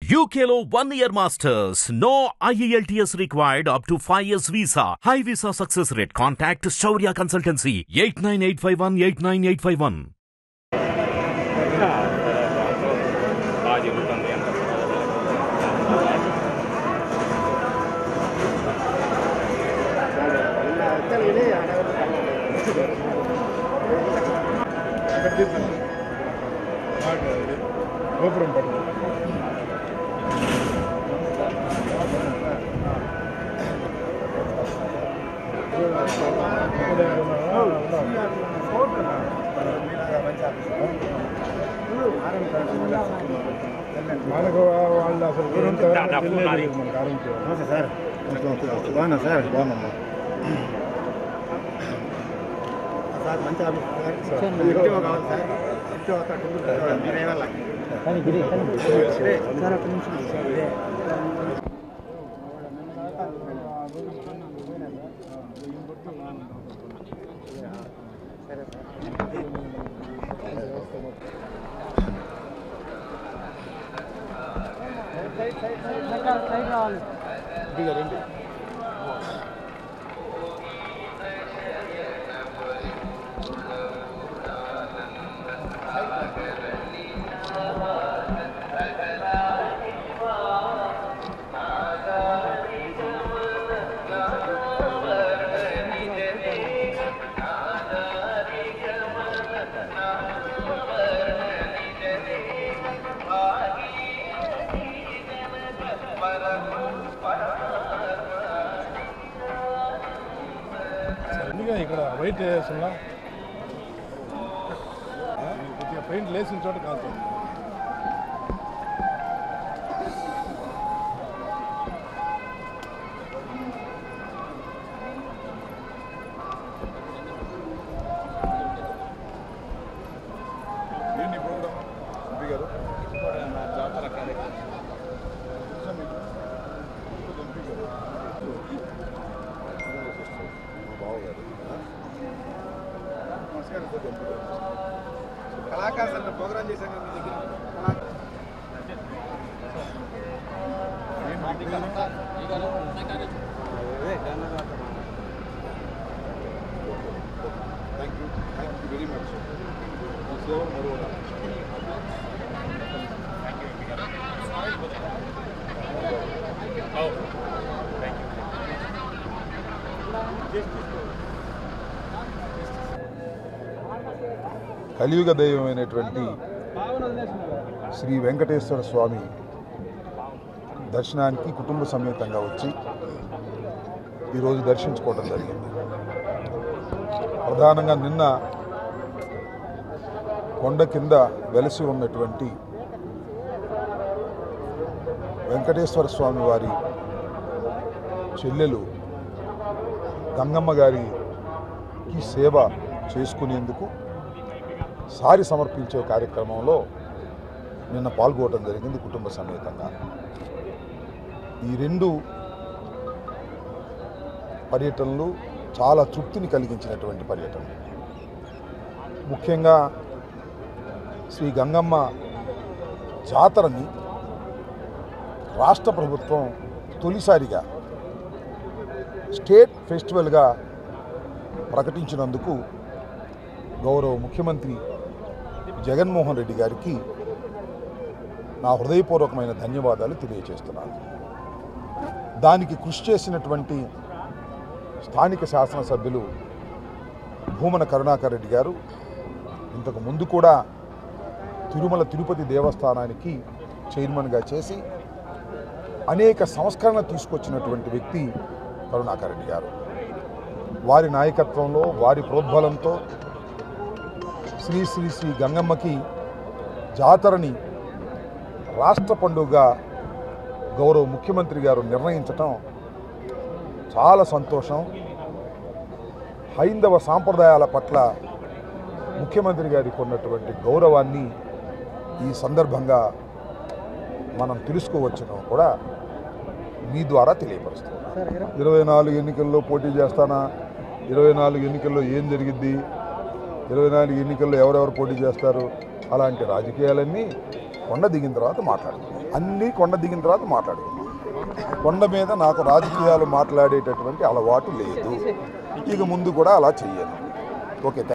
UKLO one year masters. No IELTS required up to 5 years visa. High visa success rate. Contact Shaurya Consultancy 89851 89851. బాగా జరుగుతుంది అంత గోపురం పట్టు మనకు వాళ్ళు అసలు దా- ఫోన్ నాది. మనకు ఆరోగ్యం నమస్తే సార్ బాగున్నా సార్ బాగున్నా సార్ మంచి ఆఫీస్ సార్ ఇంటివో కావాలి సార్ ఇంటివో అక్కడ ఉంటుంది సార్. మీరే వెళ్ళాలి. సార్ అక్కడ నుంచి ఎందుకే ఇక్కడ వైట్ వేస్తున్నా కొద్దిగా పెయింట్ లేసిన చోట కాలుతుంది ఏంటి ప్రోగ్రామ్ ఎంపీ గారు జాతర కార్యక్రమం ఎంపీ గారు బావగారు నమస్కారం సార్ ఎంపీ గారు కళాకారు సార్ ప్రోగ్రామ్ చేశాం కదా మీ దగ్గర thank you thank you very much మీ సేవలు మరో కలియుగ దైవమైనటువంటి శ్రీ వెంకటేశ్వర స్వామి దర్శనానికి కుటుంబ సమేతంగా వచ్చి ఈరోజు దర్శించుకోవడం జరిగింది ప్రధానంగా నిన్న కొండ కింద వెలసి ఉన్నటువంటి వెంకటేశ్వర స్వామి వారి చెల్లెలు గంగమ్మ గారికి సేవ చేసుకునేందుకు సారి సమర్పించే కార్యక్రమంలో నిన్న పాల్గొనడం జరిగింది కుటుంబ సమేతంగా ఈ రెండు పర్యటనలు చాలా తృప్తిని కలిగించినటువంటి పర్యటనలు ముఖ్యంగా శ్రీ గంగమ్మ జాతరని రాష్ట్ర ప్రభుత్వం తొలిసారిగా స్టేట్ ఫెస్టివల్గా ప్రకటించినందుకు గౌరవ ముఖ్యమంత్రి జగన్మోహన్ రెడ్డి గారికి నా హృదయపూర్వకమైన ధన్యవాదాలు తెలియజేస్తున్నాను దానికి కృషి చేసినటువంటి స్థానిక శాసనసభ్యులు భూమన కరుణాకర్ రెడ్డి గారు ఇంతకు ముందు కూడా తిరుమల తిరుపతి దేవస్థానానికి చైర్మన్గా చేసి అనేక సంస్కరణ తీసుకొచ్చినటువంటి వ్యక్తి కరుణాకర్ రెడ్డి గారు వారి నాయకత్వంలో వారి ప్రోద్బలంతో శ్రీ శ్రీ శ్రీ గంగమ్మకి జాతరని రాష్ట్ర పండుగగా గౌరవ ముఖ్యమంత్రి గారు నిర్ణయించటం చాలా సంతోషం హైందవ సాంప్రదాయాల పట్ల ముఖ్యమంత్రి గారికి ఉన్నటువంటి గౌరవాన్ని ఈ సందర్భంగా మనం తెలుసుకోవచ్చును కూడా మీ ద్వారా తెలియపరుస్తున్నాం ఇరవై నాలుగు ఎన్నికల్లో పోటీ చేస్తానా ఇరవై నాలుగు ఎన్నికల్లో ఏం జరిగిద్ది ఇరవై నాలుగు ఎన్నికల్లో ఎవరెవరు పోటీ చేస్తారు అలాంటి రాజకీయాలన్నీ కొండ దిగిన తర్వాత మాట్లాడుతున్నాం అన్నీ కొండ దిగిన తర్వాత మాట్లాడుకున్నాం కొండ మీద నాకు రాజకీయాలు మాట్లాడేటటువంటి అలవాటు లేదు ఇక ముందు కూడా అలా చెయ్యను ఓకే థాంక్స్.